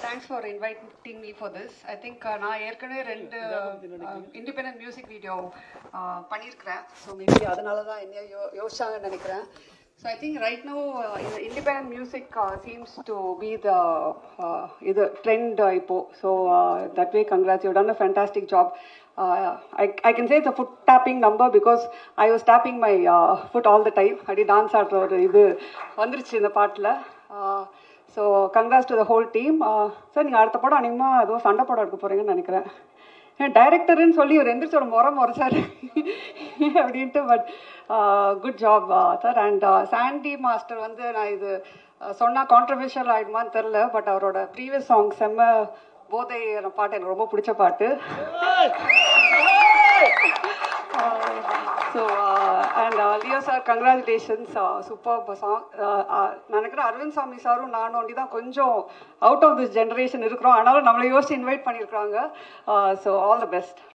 thanks for inviting me for this I think நான் ஏற்கனவே ரெண்டு இண்டிபெண்டன்ட் மியூசிக் வீடியோ பண்ணியிருக்கிறேன் ஸோ மேபி அதனால தான் என்ன யோ யோசிச்சாங்கன்னு நினைக்கிறேன் so I think right no இந்த independent music seems to be the இது ட்ரெண்ட் இப்போ so that way congrats you done a fantastic job I I can say it's foot tapping number because I was tapping my foot all the time அப்படி dance ஆடுற ஒரு இது வந்துருச்சு இந்த பாட்டில் so congrats to the whole team sir நீங்கள் அடுத்த படம் அநேகமாக ஏதோ சண்டை படம் எடுக்க போகிறீங்கன்னு நினைக்கிறேன் ஏன் டைரக்டர்னு சொல்லி ஒரு எந்திரிச்சு ஒரு முறை முறைச்சாரு அப்படின்ட்டு but good job sir and Sandy master வந்து நான் இது சொன்னால் கான்ட்ரவர்ஷியல் ஆகிடுமான்னு தெரில பட் அவரோட ப்ரீவியஸ் சாங் செம்ம போதை பாட்டு எனக்கு ரொம்ப பிடிச்ச பாட்டு so and Leo sir congratulations super song நினைக்கிறேன் அரவிந்த் சாமி சாரும் நானும் ஒண்டி தான் கொஞ்சம் அவுட் ஆஃப் திஸ் ஜென்ரேஷன் இருக்கிறோம் ஆனாலும் நம்மளை யோசிச்சு இன்வைட் பண்ணியிருக்காங்க ஸோ ஆல் த பெஸ்ட்